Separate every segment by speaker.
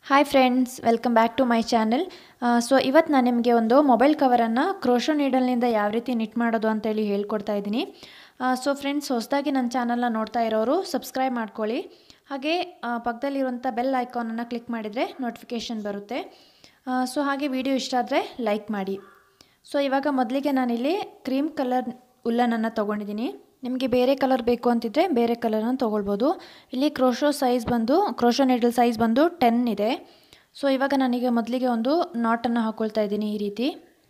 Speaker 1: hi friends welcome back to my channel so ಇವತ್ತು ನಾನು ನಿಮಗೆ ಒಂದು ಮೊಬೈಲ್ ಕವರನ್ನು ಕ್ರೋಶೋ ನೀಡಲ್ನಿಂದ ಯಾವ ರೀತಿ ನಿಟ್ ಮಾಡೋದು ಅಂತೇಳಿ ಹೇಳ್ಕೊಡ್ತಾ ಇದ್ದೀನಿ ಸೊ ಫ್ರೆಂಡ್ಸ್ ಹೊಸದಾಗಿ ನನ್ನ ಚಾನಲ್ನ ನೋಡ್ತಾ ಇರೋರು ಸಬ್ಸ್ಕ್ರೈಬ್ ಮಾಡ್ಕೊಳ್ಳಿ ಹಾಗೆ ಆ, ಪಕ್ಕದಲ್ಲಿರುವಂಥ ಬೆಲ್ ಐಕಾನನ್ನು ಕ್ಲಿಕ್ ಮಾಡಿದರೆ ನೋಟಿಫಿಕೇಷನ್ ಬರುತ್ತೆ ಸೊ ಹಾಗೆ ವಿಡಿಯೋ ಇಷ್ಟ ಆದರೆ ಲೈಕ್ ಮಾಡಿ ಸೊ ಇವಾಗ ಮೊದಲಿಗೆ ನಾನಿಲ್ಲಿ ಕ್ರೀಮ್ ಕಲರ್ ಉಲ್ಲನನ್ನು ತೊಗೊಂಡಿದ್ದೀನಿ ನಿಮಗೆ ಬೇರೆ ಕಲರ್ ಬೇಕು ಅಂತಿದ್ರೆ ಬೇರೆ ಕಲರನ್ನು ತೊಗೊಳ್ಬೋದು ಇಲ್ಲಿ ಕ್ರೋಶೋ ಸೈಜ್ ಬಂದು ಕ್ರೋಶೋ ನೀಡಲ್ ಸೈಜ್ ಬಂದು ಟೆನ್ ಇದೆ ಸೊ ಇವಾಗ ನಾನೀಗ ಮೊದಲಿಗೆ ಒಂದು ನಾಟನ್ನು ಹಾಕ್ಕೊಳ್ತಾ ಇದ್ದೀನಿ ಈ ರೀತಿ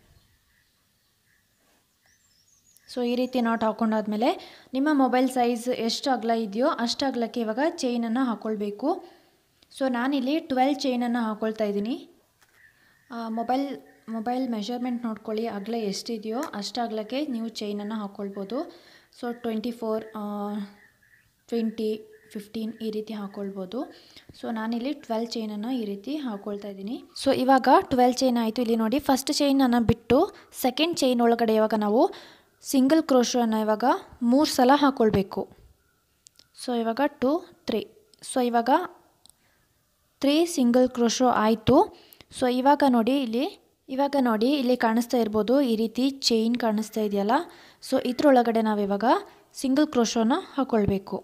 Speaker 1: ಸೊ ಈ ರೀತಿ ನಾಟ್ ಹಾಕ್ಕೊಂಡಾದ್ಮೇಲೆ ನಿಮ್ಮ ಮೊಬೈಲ್ ಸೈಜ್ ಎಷ್ಟು ಅಗಲ ಇದೆಯೋ ಅಷ್ಟು ಅಗಲಕ್ಕೆ ಇವಾಗ ಚೈನನ್ನು ಹಾಕ್ಕೊಳ್ಬೇಕು ಸೊ ನಾನಿಲ್ಲಿ ಟ್ವೆಲ್ ಚೈನನ್ನು ಹಾಕ್ಕೊಳ್ತಾ ಇದ್ದೀನಿ ಮೊಬೈಲ್ ಮೊಬೈಲ್ ಮೆಷರ್ಮೆಂಟ್ ನೋಡ್ಕೊಳ್ಳಿ ಅಗಲ ಎಷ್ಟಿದೆಯೋ ಅಷ್ಟು ಅಗಲಕ್ಕೆ ನೀವು ಚೈನನ್ನು ಹಾಕ್ಕೊಳ್ಬೋದು so twenty four twenty fifteen ಈ ರೀತಿ ಹಾಕ್ಕೊಳ್ಬೋದು ಸೊ ನಾನಿಲ್ಲಿ ಟ್ವೆಲ್ ಚೈನನ್ನು ಈ ರೀತಿ ಹಾಕ್ಕೊಳ್ತಾ ಇದ್ದೀನಿ ಸೊ ಇವಾಗ ಟ್ವೆಲ್ ಚೈನ್ ಆಯಿತು ಇಲ್ಲಿ ನೋಡಿ ಫಸ್ಟ್ ಚೈನನ್ನು ಬಿಟ್ಟು ಸೆಕೆಂಡ್ ಚೈನ್ ಒಳಗಡೆ ಇವಾಗ ನಾವು ಸಿಂಗಲ್ ಕ್ರೋಶನ್ನು ಇವಾಗ ಮೂರು ಸಲ ಹಾಕ್ಕೊಳ್ಬೇಕು ಸೊ ಇವಾಗ ಟು ತ್ರೀ ಸೊ ಇವಾಗ ತ್ರೀ ಸಿಂಗಲ್ ಕ್ರೋಶೋ ಆಯಿತು ಸೊ ಇವಾಗ ನೋಡಿ ಇಲ್ಲಿ ಇವಾಗ ನೋಡಿ ಇಲ್ಲಿ ಕಾಣಿಸ್ತಾ ಇರ್ಬೋದು ಈ ರೀತಿ ಚೈನ್ ಕಾಣಿಸ್ತಾ ಇದೆಯಲ್ಲ ಸೊ ಇದ್ರೊಳಗಡೆ ನಾವಿವಾಗ ಸಿಂಗಲ್ ಕ್ರೋಶೋನ ಹಾಕ್ಕೊಳ್ಬೇಕು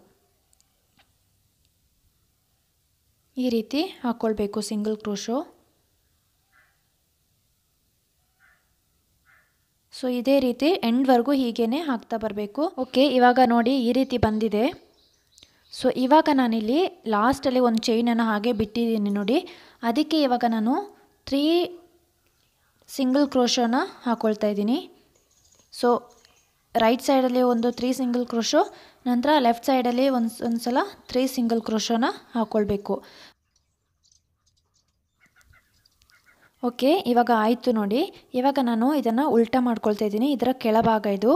Speaker 1: ಈ ರೀತಿ ಹಾಕ್ಕೊಳ್ಬೇಕು ಸಿಂಗಲ್ ಕ್ರೋಶೋ ಸೊ ಇದೇ ರೀತಿ ಎಂಡ್ವರೆಗೂ ಹೀಗೇನೆ ಹಾಕ್ತಾ ಬರಬೇಕು ಓಕೆ ಇವಾಗ ನೋಡಿ ಈ ರೀತಿ ಬಂದಿದೆ ಸೊ ಇವಾಗ ನಾನಿಲ್ಲಿ ಲಾಸ್ಟಲ್ಲಿ ಒಂದು ಚೈನನ್ನು ಹಾಗೆ ಬಿಟ್ಟಿದ್ದೀನಿ ನೋಡಿ ಅದಕ್ಕೆ ಇವಾಗ ನಾನು ತ್ರೀ ಸಿಂಗಲ್ ಕ್ರೋಶೋನ ಹಾಕ್ಕೊಳ್ತಾ ಇದ್ದೀನಿ ಸೊ ರೈಟ್ ಸೈಡಲ್ಲಿ ಒಂದು ತ್ರೀ ಸಿಂಗಲ್ ಕ್ರೋಶೋ ನಂತರ ಲೆಫ್ಟ್ ಸೈಡಲ್ಲಿ ಒಂದು ಒಂದು ಸಲ ತ್ರೀ ಸಿಂಗಲ್ ಕ್ರೋಶೋನ ಹಾಕ್ಕೊಳ್ಬೇಕು ಓಕೆ ಇವಾಗ ಆಯಿತು ನೋಡಿ ಇವಾಗ ನಾನು ಇದನ್ನು ಉಲ್ಟಾ ಮಾಡ್ಕೊಳ್ತಾ ಇದ್ದೀನಿ ಇದರ ಕೆಳಭಾಗ ಇದು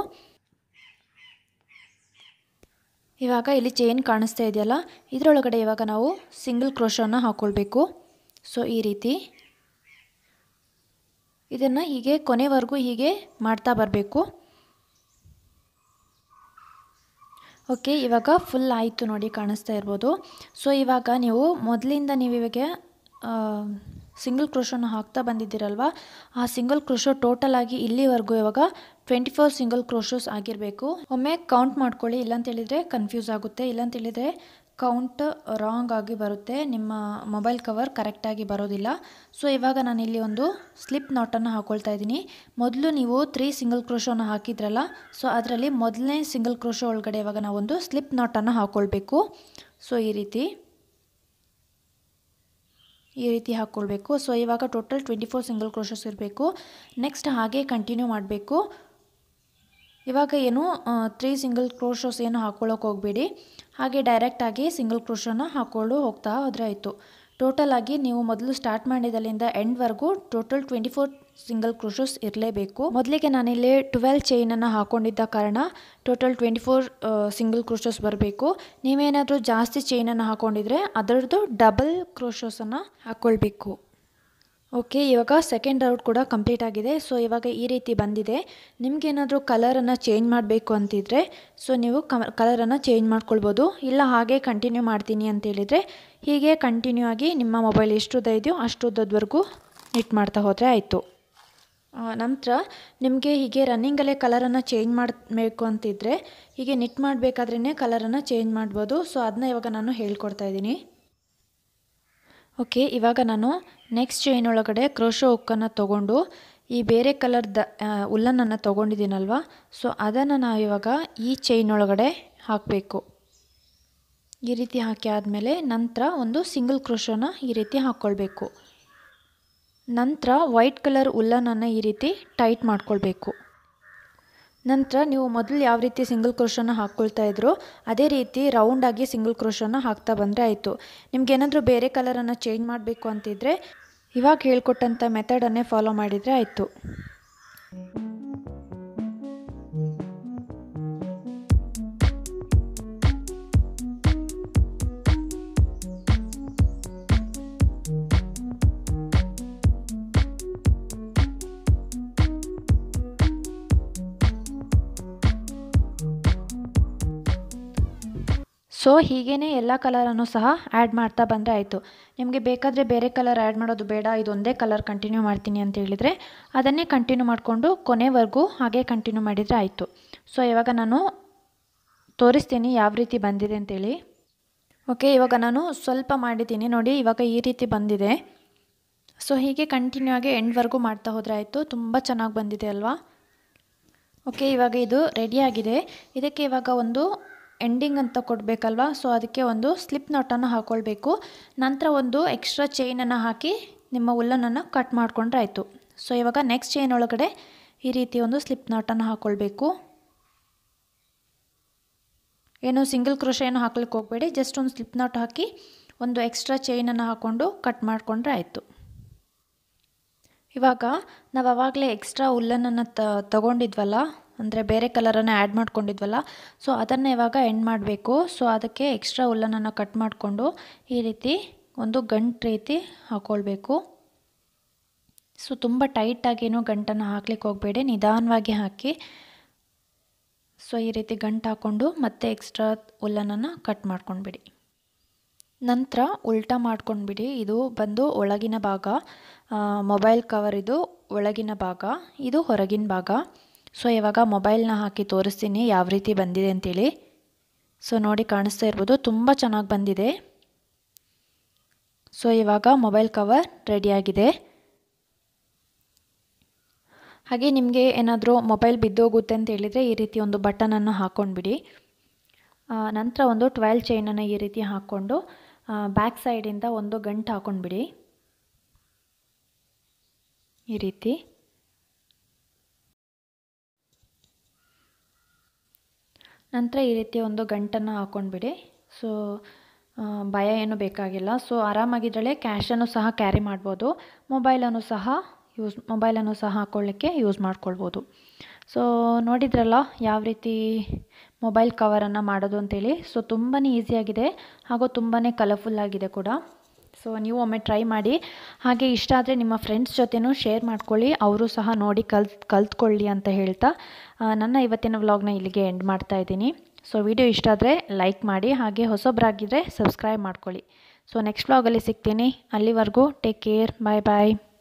Speaker 1: ಇವಾಗ ಇಲ್ಲಿ ಚೈನ್ ಕಾಣಿಸ್ತಾ ಇದೆಯಲ್ಲ ಇದರೊಳಗಡೆ ಇವಾಗ ನಾವು ಸಿಂಗಲ್ ಕ್ರೋಶೋನ ಹಾಕ್ಕೊಳ್ಬೇಕು ಸೊ ಈ ರೀತಿ ಇದನ್ನು ಹೀಗೆ ಕೊನೆವರೆಗೂ ಹೀಗೆ ಮಾಡ್ತಾ ಬರಬೇಕು ಓಕೆ ಇವಾಗ ಫುಲ್ ಆಯಿತು ನೋಡಿ ಕಾಣಿಸ್ತಾ ಇರ್ಬೋದು ಸೊ ಇವಾಗ ನೀವು ಮೊದಲಿಂದ ನೀವು ಇವಾಗ ಸಿಂಗಲ್ ಕ್ರೋಶೋನ ಹಾಕ್ತಾ ಬಂದಿದ್ದೀರಲ್ವ ಆ ಸಿಂಗಲ್ ಕ್ರೋಶೋ ಟೋಟಲ್ ಆಗಿ ಇಲ್ಲಿವರೆಗೂ ಇವಾಗ ಟ್ವೆಂಟಿ ಫೋರ್ ಸಿಂಗಲ್ ಕ್ರೋಶೋಸ್ ಆಗಿರಬೇಕು ಒಮ್ಮೆ ಕೌಂಟ್ ಮಾಡ್ಕೊಳ್ಳಿ ಇಲ್ಲಾಂತೇಳಿದರೆ ಕನ್ಫ್ಯೂಸ್ ಆಗುತ್ತೆ ಇಲ್ಲಾಂತೇಳಿದರೆ ಕೌಂಟ್ ರಾಂಗ್ ಆಗಿ ಬರುತ್ತೆ ನಿಮ್ಮ ಮೊಬೈಲ್ ಕವರ್ ಕರೆಕ್ಟಾಗಿ ಬರೋದಿಲ್ಲ ಸೊ ಇವಾಗ ನಾನಿಲ್ಲಿ ಒಂದು ಸ್ಲಿಪ್ ನಾಟನ್ನು ಹಾಕ್ಕೊಳ್ತಾ ಇದ್ದೀನಿ ಮೊದಲು ನೀವು ತ್ರೀ ಸಿಂಗಲ್ ಕ್ರೋಶೋನ ಹಾಕಿದ್ರಲ್ಲ ಸೊ ಅದರಲ್ಲಿ ಮೊದಲನೇ ಸಿಂಗಲ್ ಕ್ರೋಶೋ ಒಳಗಡೆ ಇವಾಗ ನಾವೊಂದು ಸ್ಲಿಪ್ ನಾಟನ್ನು ಹಾಕ್ಕೊಳ್ಬೇಕು ಸೊ ಈ ರೀತಿ ಈ ರೀತಿ ಹಾಕ್ಕೊಳ್ಬೇಕು ಸೊ ಇವಾಗ total twenty four single crochets ಇರಬೇಕು ನೆಕ್ಸ್ಟ್ ಹಾಗೆ ಕಂಟಿನ್ಯೂ ಮಾಡಬೇಕು ಇವಾಗ ಏನು ತ್ರೀ ಸಿಂಗಲ್ ಕ್ರೋಶೋಸ್ ಏನು ಹಾಕ್ಕೊಳ್ಳೋಕೆ ಹೋಗಬೇಡಿ ಹಾಗೆ ಡೈರೆಕ್ಟಾಗಿ ಸಿಂಗಲ್ ಕ್ರೋಶೋನ ಹಾಕ್ಕೊಂಡು ಹೋಗ್ತಾ ಹೋದರೆ ಆಯಿತು ಟೋಟಲ್ ಆಗಿ ನೀವು ಮೊದಲು ಸ್ಟಾರ್ಟ್ ಮಾಡಿದಲ್ಲಿಂದ ಎಂಡ್ವರೆಗೂ total twenty four single crochets ಇರಲೇಬೇಕು ಮೊದಲಿಗೆ ನಾನಿಲ್ಲಿ ಟ್ವೆಲ್ ಚೈನನ್ನು ಹಾಕ್ಕೊಂಡಿದ್ದ ಕಾರಣ total twenty four single crochets ಬರಬೇಕು ನೀವೇನಾದರೂ ಜಾಸ್ತಿ ಚೈನನ್ನು ಹಾಕ್ಕೊಂಡಿದ್ರೆ ಅದರದ್ದು ಡಬಲ್ ಕ್ರೋಶೋಸನ್ನು ಹಾಕ್ಕೊಳ್ಬೇಕು ಓಕೆ ಇವಾಗ ಸೆಕೆಂಡ್ ರೌಟ್ ಕೂಡ ಕಂಪ್ಲೀಟ್ ಆಗಿದೆ ಸೊ ಇವಾಗ ಈ ರೀತಿ ಬಂದಿದೆ ನಿಮಗೇನಾದರೂ ಕಲರನ್ನು ಚೇಂಜ್ ಮಾಡಬೇಕು ಅಂತಿದ್ರೆ ಸೊ ನೀವು ಕಮ ಕಲರನ್ನು ಚೇಂಜ್ ಮಾಡ್ಕೊಳ್ಬೋದು ಇಲ್ಲ ಹಾಗೆ ಕಂಟಿನ್ಯೂ ಮಾಡ್ತೀನಿ ಅಂತೇಳಿದರೆ ಹೀಗೆ ಕಂಟಿನ್ಯೂ ಆಗಿ ನಿಮ್ಮ ಮೊಬೈಲ್ ಎಷ್ಟು ಉದ್ದ ಇದೆಯೋ ಅಷ್ಟು ಉದ್ದದವರೆಗೂ ನಿಟ್ ಮಾಡ್ತಾ ಹೋದರೆ ಆಯಿತು ನಂತರ ನಿಮಗೆ ಹೀಗೆ ರನ್ನಿಂಗಲ್ಲೇ ಕಲರನ್ನು ಚೇಂಜ್ ಮಾಡಬೇಕು ಅಂತಿದ್ದರೆ ಹೀಗೆ ನಿಟ್ ಮಾಡಬೇಕಾದ್ರೇ ಕಲರನ್ನು ಚೇಂಜ್ ಮಾಡ್ಬೋದು ಸೊ ಅದನ್ನ ಇವಾಗ ನಾನು ಹೇಳ್ಕೊಡ್ತಾ ಇದ್ದೀನಿ ಓಕೆ ಇವಾಗ ನಾನು ನೆಕ್ಸ್ಟ್ ಚೈನ್ ಒಳಗಡೆ ಕ್ರೋಶೋ ಹುಕ್ಕನ್ನು ತೊಗೊಂಡು ಈ ಬೇರೆ ಕಲರ್ದ ಉಲ್ಲನನ್ನು ತೊಗೊಂಡಿದ್ದೀನಲ್ವ ಸೊ ಅದನ್ನು ನಾವು ಇವಾಗ ಈ ಚೈನ್ ಒಳಗಡೆ ಹಾಕಬೇಕು ಈ ರೀತಿ ಹಾಕಿ ಆದಮೇಲೆ ನಂತರ ಒಂದು ಸಿಂಗಲ್ ಕ್ರೋಶೋನ ಈ ರೀತಿ ಹಾಕ್ಕೊಳ್ಬೇಕು ನಂತರ ವೈಟ್ ಕಲರ್ ಉಲ್ಲನನ್ನು ಈ ರೀತಿ ಟೈಟ್ ಮಾಡ್ಕೊಳ್ಬೇಕು ನಂತರ ನೀವು ಮೊದಲು ಯಾವ ರೀತಿ ಸಿಂಗಲ್ ಕ್ರೋಶನ ಹಾಕ್ಕೊಳ್ತಾ ಇದ್ರೋ ಅದೇ ರೀತಿ ರೌಂಡಾಗಿ ಸಿಂಗಲ್ ಕ್ರೋಶನ ಹಾಕ್ತಾ ಬಂದರೆ ಆಯಿತು ನಿಮ್ಗೇನಾದರೂ ಬೇರೆ ಕಲರನ್ನು ಚೇಂಜ್ ಮಾಡಬೇಕು ಅಂತಿದ್ರೆ ಇವಾಗ ಹೇಳ್ಕೊಟ್ಟಂಥ ಮೆಥಡನ್ನೇ ಫಾಲೋ ಮಾಡಿದರೆ ಆಯಿತು ಸೊ ಹೀಗೇ ಎಲ್ಲ ಕಲರನ್ನು ಸಹ ಆ್ಯಡ್ ಮಾಡ್ತಾ ಬಂದರೆ ಆಯಿತು ನಿಮಗೆ ಬೇಕಾದರೆ ಬೇರೆ ಕಲರ್ ಆ್ಯಡ್ ಮಾಡೋದು ಬೇಡ ಇದೊಂದೇ ಕಲರ್ ಕಂಟಿನ್ಯೂ ಮಾಡ್ತೀನಿ ಅಂತ ಹೇಳಿದರೆ ಅದನ್ನೇ ಕಂಟಿನ್ಯೂ ಮಾಡಿಕೊಂಡು ಕೊನೆವರೆಗೂ ಹಾಗೆ ಕಂಟಿನ್ಯೂ ಮಾಡಿದರೆ ಆಯಿತು ಸೊ ಇವಾಗ ನಾನು ತೋರಿಸ್ತೀನಿ ಯಾವ ರೀತಿ ಬಂದಿದೆ ಅಂತೇಳಿ ಓಕೆ ಇವಾಗ ನಾನು ಸ್ವಲ್ಪ ಮಾಡಿದ್ದೀನಿ ನೋಡಿ ಇವಾಗ ಈ ರೀತಿ ಬಂದಿದೆ ಸೊ ಹೀಗೆ ಕಂಟಿನ್ಯೂ ಆಗಿ ಎಂಡ್ವರೆಗೂ ಮಾಡ್ತಾ ಹೋದರೆ ಆಯಿತು ತುಂಬ ಚೆನ್ನಾಗಿ ಬಂದಿದೆ ಅಲ್ವಾ ಓಕೆ ಇವಾಗ ಇದು ರೆಡಿಯಾಗಿದೆ ಇದಕ್ಕೆ ಇವಾಗ ಒಂದು ಎಂಡಿಂಗ್ ಅಂತ ಕೊಡಬೇಕಲ್ವಾ ಸೊ ಅದಕ್ಕೆ ಒಂದು ಸ್ಲಿಪ್ ನಾಟನ್ನು ಹಾಕ್ಕೊಳ್ಬೇಕು ನಂತರ ಒಂದು ಎಕ್ಸ್ಟ್ರಾ ಚೈನನ್ನು ಹಾಕಿ ನಿಮ್ಮ ಉಲ್ಲನನ್ನು ಕಟ್ ಮಾಡಿಕೊಂಡ್ರೆ ಆಯಿತು ಸೊ ಇವಾಗ ನೆಕ್ಸ್ಟ್ ಚೈನ್ ಒಳಗಡೆ ಈ ರೀತಿ ಒಂದು ಸ್ಲಿಪ್ ನಾಟನ್ನು ಹಾಕ್ಕೊಳ್ಬೇಕು ಏನು ಸಿಂಗಲ್ ಕ್ರೋಶ ಏನು ಹಾಕ್ಲಿಕ್ಕೆ ಹೋಗಬೇಡಿ ಜಸ್ಟ್ ಒಂದು ಸ್ಲಿಪ್ ನಾಟ್ ಹಾಕಿ ಒಂದು ಎಕ್ಸ್ಟ್ರಾ ಚೈನನ್ನು ಹಾಕ್ಕೊಂಡು ಕಟ್ ಮಾಡಿಕೊಂಡ್ರೆ ಆಯಿತು ಇವಾಗ ನಾವು ಆವಾಗಲೇ ಎಕ್ಸ್ಟ್ರಾ ಉಲ್ಲನನ್ನು ತ ತಗೊಂಡಿದ್ವಲ್ಲ ಅಂದರೆ ಬೇರೆ ಕಲರನ್ನು ಆ್ಯಡ್ ಮಾಡ್ಕೊಂಡಿದ್ವಲ್ಲ ಸೊ ಅದನ್ನು ಇವಾಗ ಎಂಡ್ ಮಾಡಬೇಕು ಸೊ ಅದಕ್ಕೆ ಎಕ್ಸ್ಟ್ರಾ ಉಲ್ಲನನ್ನು ಕಟ್ ಮಾಡಿಕೊಂಡು ಈ ರೀತಿ ಒಂದು ಗಂಟು ರೀತಿ ಹಾಕ್ಕೊಳ್ಬೇಕು ಸೊ ತುಂಬ ಟೈಟಾಗೇನು ಗಂಟನ್ನು ಹಾಕ್ಲಿಕ್ಕೆ ಹೋಗಬೇಡಿ ನಿಧಾನವಾಗಿ ಹಾಕಿ ಸೊ ಈ ರೀತಿ ಗಂಟು ಹಾಕ್ಕೊಂಡು ಮತ್ತೆ ಎಕ್ಸ್ಟ್ರಾ ಉಲ್ಲನನ್ನು ಕಟ್ ಮಾಡ್ಕೊಂಡ್ಬಿಡಿ ನಂತರ ಉಲ್ಟಾ ಮಾಡ್ಕೊಂಡ್ಬಿಡಿ ಇದು ಬಂದು ಒಳಗಿನ ಭಾಗ ಮೊಬೈಲ್ ಕವರ್ ಇದು ಒಳಗಿನ ಭಾಗ ಇದು ಹೊರಗಿನ ಭಾಗ ಸೊ ಇವಾಗ ಮೊಬೈಲ್ನ ಹಾಕಿ ತೋರಿಸ್ತೀನಿ ಯಾವ ರೀತಿ ಬಂದಿದೆ ಅಂತೇಳಿ ಸೊ ನೋಡಿ ಕಾಣಿಸ್ತಾ ಇರ್ಬೋದು ತುಂಬ ಚೆನ್ನಾಗಿ ಬಂದಿದೆ ಸೊ ಇವಾಗ ಮೊಬೈಲ್ ಕವರ್ ರೆಡಿಯಾಗಿದೆ ಹಾಗೆ ನಿಮಗೆ ಏನಾದರೂ ಮೊಬೈಲ್ ಬಿದ್ದೋಗುತ್ತೆ ಅಂತ ಹೇಳಿದರೆ ಈ ರೀತಿ ಒಂದು ಬಟನನ್ನು ಹಾಕ್ಕೊಂಡ್ಬಿಡಿ ನಂತರ ಒಂದು ಟ್ವೆಲ್ ಚೈನನ್ನು ಈ ರೀತಿ ಹಾಕ್ಕೊಂಡು ಬ್ಯಾಕ್ ಸೈಡಿಂದ ಒಂದು ಗಂಟು ಹಾಕ್ಕೊಂಡ್ಬಿಡಿ ಈ ರೀತಿ ನಂತರ ಈ ರೀತಿ ಒಂದು ಗಂಟನ್ನು ಹಾಕ್ಕೊಂಡ್ಬಿಡಿ ಸೊ ಭಯ ಏನೂ ಬೇಕಾಗಿಲ್ಲ ಸೊ ಆರಾಮಾಗಿದ್ದರೆ ಕ್ಯಾಶನ್ನು ಸಹ ಕ್ಯಾರಿ ಮಾಡ್ಬೋದು ಮೊಬೈಲನ್ನು ಸಹ ಯೂಸ್ ಮೊಬೈಲನ್ನು ಸಹ ಹಾಕ್ಕೊಳ್ಳಿಕ್ಕೆ ಯೂಸ್ ಮಾಡ್ಕೊಳ್ಬೋದು ಸೊ ನೋಡಿದ್ರಲ್ಲ ಯಾವ ರೀತಿ ಮೊಬೈಲ್ ಕವರನ್ನು ಮಾಡೋದು ಅಂತೇಳಿ ಸೊ ತುಂಬಾ ಈಸಿಯಾಗಿದೆ ಹಾಗೂ ತುಂಬಾ ಕಲರ್ಫುಲ್ ಆಗಿದೆ ಕೂಡ ಸೊ ನೀವು ಒಮ್ಮೆ ಟ್ರೈ ಮಾಡಿ ಹಾಗೆ ಇಷ್ಟ ಆದರೆ ನಿಮ್ಮ ಫ್ರೆಂಡ್ಸ್ ಜೊತೆನೂ ಶೇರ್ ಮಾಡ್ಕೊಳ್ಳಿ ಅವರು ಸಹ ನೋಡಿ ಕಲ್ತ್ ಕಲ್ತ್ಕೊಳ್ಳಿ ಅಂತ ಹೇಳ್ತಾ ನನ್ನ ಇವತ್ತಿನ ವ್ಲಾಗ್ನ ಇಲ್ಲಿಗೆ ಎಂಡ್ ಮಾಡ್ತಾ ಇದ್ದೀನಿ ಸೊ ವಿಡಿಯೋ ಇಷ್ಟ ಆದರೆ ಲೈಕ್ ಮಾಡಿ ಹಾಗೆ ಹೊಸೊಬ್ಬರಾಗಿದ್ದರೆ ಸಬ್ಸ್ಕ್ರೈಬ್ ಮಾಡ್ಕೊಳ್ಳಿ ಸೊ ನೆಕ್ಸ್ಟ್ ವ್ಲಾಗಲ್ಲಿ ಸಿಗ್ತೀನಿ ಅಲ್ಲಿವರೆಗೂ ಟೇಕ್ ಕೇರ್ ಬಾಯ್ ಬಾಯ್